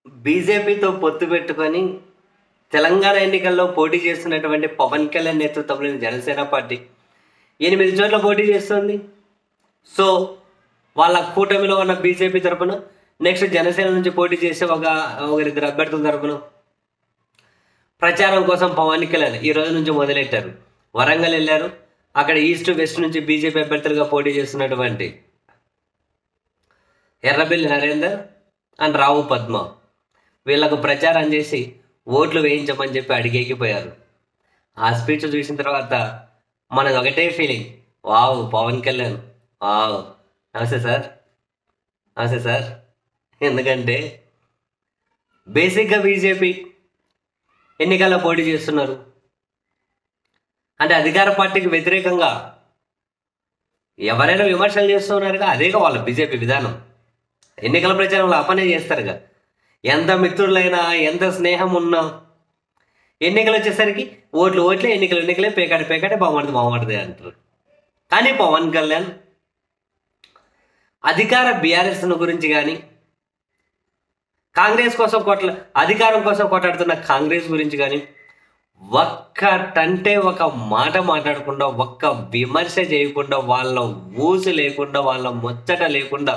బీజేపీతో పొత్తు పెట్టుకొని తెలంగాణ ఎన్నికల్లో పోటీ చేస్తున్నటువంటి పవన్ కళ్యాణ్ నేతృత్వంలోని జనసేన పార్టీ ఎనిమిది చోట్ల పోటీ చేస్తుంది సో వాళ్ళ కూటమిలో ఉన్న బీజేపీ తరపున నెక్స్ట్ జనసేన నుంచి పోటీ చేసే ఒక ఒకరిద్దరు అభ్యర్థుల తరపున ప్రచారం కోసం పవన్ కళ్యాణ్ ఈ రోజు నుంచి మొదలెట్టారు వరంగల్ వెళ్ళారు అక్కడ ఈస్ట్ వెస్ట్ నుంచి బీజేపీ అభ్యర్థులుగా పోటీ చేస్తున్నటువంటి ఎర్రబెల్లి నరేందర్ అండ్ రావు పద్మ వీళ్ళకు ప్రచారం చేసి ఓట్లు వేయించమని చెప్పి అడిగేకిపోయారు ఆ స్పీచ్ చూసిన తర్వాత మనది ఒకటే feeling wow Pawan Kalyan wow నమస్తే సార్ నమస్తే సార్ ఎందుకంటే బేసిక్గా బీజేపీ ఎన్నికల్లో పోటీ చేస్తున్నారు అంటే అధికార పార్టీకి వ్యతిరేకంగా ఎవరైనా విమర్శలు చేస్తున్నారుగా అదేగా వాళ్ళ బీజేపీ విధానం ఎన్నికల ప్రచారంలో అపనే చేస్తారుగా ఎంత మిత్రులైనా ఎంత స్నేహం ఉన్నా ఎన్నికలు వచ్చేసరికి ఓట్లు ఓట్లే ఎన్నికలు ఎన్నికలే పేకాడి పేకాడే బాగుపడుతుంది బాగుపడుతుంది అంటారు కానీ పవన్ కళ్యాణ్ అధికార బీఆర్ఎస్ గురించి కానీ కాంగ్రెస్ కోసం కొట్ల అధికారం కోసం కొట్లాడుతున్న కాంగ్రెస్ గురించి కానీ ఒక్కటంటే ఒక మాట మాట్లాడకుండా ఒక్క విమర్శ చేయకుండా వాళ్ళ ఊసు లేకుండా వాళ్ళ ముచ్చట లేకుండా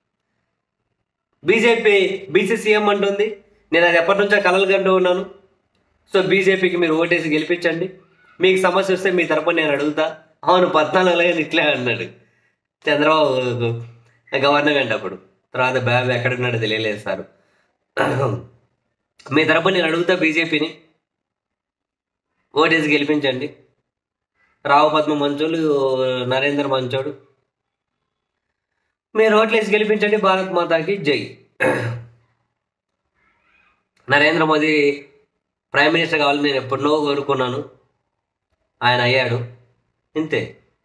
బీజేపీ బీసీసీఎం అంటుంది నేను అది ఎప్పటి నుంచో కలలు కంటూ ఉన్నాను సో బీజేపీకి మీరు ఓటేసి గెలిపించండి మీకు సమస్య వస్తే మీ తరపున నేను అడుగుతా అవును పద్నాలుగులో ఇట్లే అన్నాడు చంద్రబాబు గవర్నమెంట్ అప్పుడు తర్వాత బాబు ఎక్కడున్నాడో తెలియలేదు సార్ మీ తరపున నేను అడుగుతా బీజేపీని ఓటేసి గెలిపించండి రావు పద్మ మంచోడు నరేంద్ర మంచోడు మీరు ఓట్లేసి గెలిపించండి భారత్ మాతాకి జై నరేంద్ర మోదీ ప్రైమ్ మినిస్టర్ కావాలని నేను ఎప్పుడో కోరుకున్నాను ఆయన అయ్యాడు ఇంతే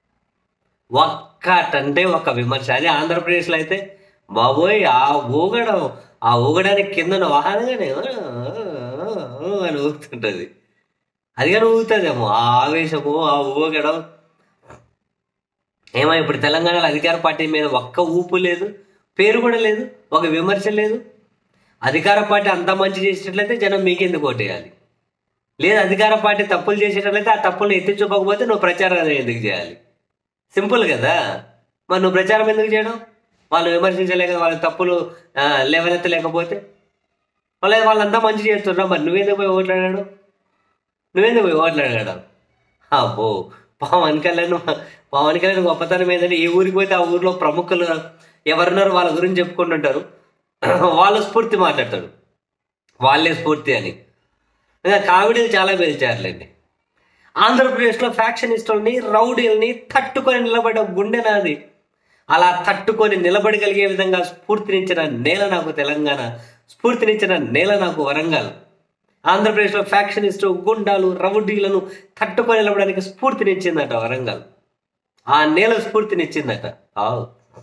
ఒక్కటంటే ఒక విమర్శ అదే ఆంధ్రప్రదేశ్లో అయితే బాబోయ్ ఆ ఊగడం ఆ ఊగడానికి కింద ఉన్న వాహనంగానే "ఆ, ఆ, ఆ" అని ఊగుతుంటుంది అది కానీ ఊగుతుందేమో ఆ ఆవేశము ఆ ఊగడం ఏమో ఇప్పుడు తెలంగాణలో అధికార పార్టీ మీద ఒక్క ఊపు లేదు పేరు కూడా లేదు ఒక విమర్శ లేదు అధికార పార్టీ అంత మంచి చేసేటట్లయితే జనం మీకెందుకు ఓటేయాలి లేదు అధికార పార్టీ తప్పులు చేసేటట్లయితే ఆ తప్పులను ఎత్తి చూపకపోతే నువ్వు ప్రచారం ఎందుకు చేయాలి సింపుల్ కదా మరి నువ్వు ప్రచారం ఎందుకు చేయడం వాళ్ళు విమర్శించలేక వాళ్ళ తప్పులు ఆ, లేవనెత్తలేకపోతే వాళ్ళ వాళ్ళంతా మంచి చేస్తున్నారు మరి నువ్వెందుకు పోయి ఓట్లాడాడు నువ్వెందుకు పోయి ఓట్లాడాడు అబ్బో పవన్ కళ్యాణ్ పవన్ కళ్యాణ్ గొప్పతనం ఏంటంటే ఏ ఊరికి పోతే ఆ ఊరిలో ప్రముఖులు ఎవరున్నారో వాళ్ళ గురించి చెప్పుకుంటుంటారు వాళ్ళ స్ఫూర్తి మాట్లాడతాడు వాళ్ళే స్ఫూర్తి అని ఇంకా కామెడీలు చాలా పేల్చారులేండి ఆంధ్రప్రదేశ్లో ఫ్యాక్షనిస్టుల్ని రౌడీల్ని తట్టుకొని నిలబడ్డ గుండె నాది అలా తట్టుకొని నిలబడగలిగే విధంగా స్ఫూర్తినిచ్చిన నేల నాకు తెలంగాణ స్ఫూర్తినిచ్చిన నేల నాకు వరంగల్ ఆంధ్రప్రదేశ్లో ఫ్యాక్షనిస్టు గుండాలు రౌడీలను తట్టుకొని నిలబడడానికి స్ఫూర్తినిచ్చిందట వరంగల్ ఆ నేల స్ఫూర్తినిచ్చిందట ఆవు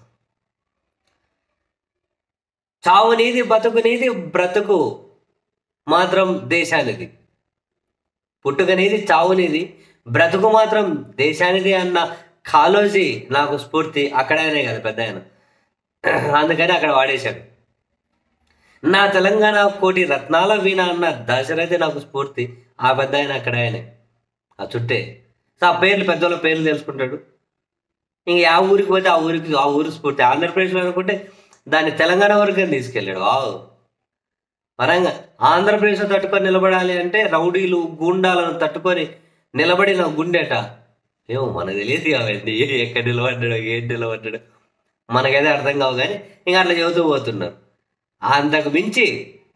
చావునేది బతుకునేది బ్రతుకు మాత్రం దేశానిది పుట్టుకనేది చావునేది బ్రతుకు మాత్రం దేశానిది అన్న కాలోజీ నాకు స్ఫూర్తి అక్కడనే కదా పెద్ద ఆయన అందుకని అక్కడ వాడేశాడు నా తెలంగాణ కోటి రత్నాల వీణ అన్న దశరథి నాకు స్ఫూర్తి ఆ పెద్ద ఆయన అక్కడ ఆయనే ఆ చుట్టే సో ఆ పేర్లు పెద్దోళ్ళ పేర్లు తెలుసుకుంటాడు ఇంక ఆ ఊరికి పోతే ఆ ఊరికి ఆ ఊరి స్ఫూర్తి ఆంధ్రప్రదేశ్లో అనుకుంటే దాన్ని తెలంగాణ వరకు తీసుకెళ్ళాడు వావ్ వరంగా ఆంధ్రప్రదేశ్లో తట్టుకొని నిలబడాలి అంటే రౌడీలు గూండాలను తట్టుకొని నిలబడిన గుండెట ఏమో మనకు తెలియదు అవన్నీ ఎక్కడ నిలబడ్డాడు ఏంటి నిలబడ్డాడు మనకైతే అర్థం కావు కానీ ఇంకా అట్లా చెబుతూ పోతున్నారు అంతకు మించి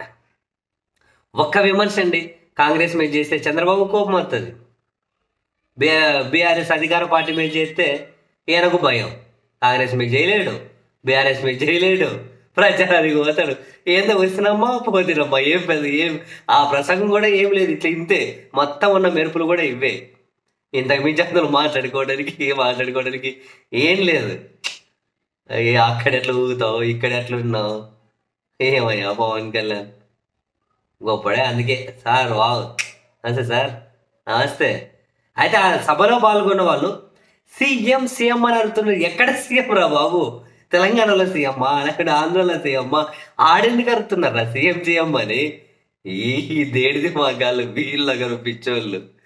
ఒక్క విమర్శ అండి కాంగ్రెస్ మీద చేస్తే చంద్రబాబు కోపం వస్తుంది బీ బీఆర్ఎస్ అధికార పార్టీ మీద చేస్తే ఈయనకు భయం కాంగ్రెస్ మీద చేయలేడు బీఆర్ఎస్ మీద చేయలేడు ప్రచారానికి పోతాడు ఏందో వస్తున్నామా పోతున్నామా ఏం పెద్ద ఏం ఆ ప్రసంగం కూడా ఏం లేదు ఇట్లా ఇంతే మొత్తం ఉన్న మెరుపులు కూడా ఇవే ఇంతకు మించి అందులో మాట్లాడుకోవడానికి మాట్లాడుకోవడానికి ఏం లేదు ఏ అక్కడ ఎట్లా ఊగుతావు ఇక్కడ ఎట్లా ఉన్నావు ఏమయ్యా పవన్ కళ్యాణ్ గొప్పడే అందుకే సార్ వావ్ నమస్తే సార్ నమస్తే అయితే ఆ సభలో పాల్గొన్న వాళ్ళు సీఎం సీఎం అని అడుగుతున్నారు ఎక్కడ సీఎం రా బాబు తెలంగాణలో సీఎం అక్కడ ఆంధ్రలో సీఎం ఆడెందుకు అరుతున్నారా సీఎం సీఎం అని ఈ దేడిది మాగాళ్ళు వీళ్ళ పిచ్చోళ్ళు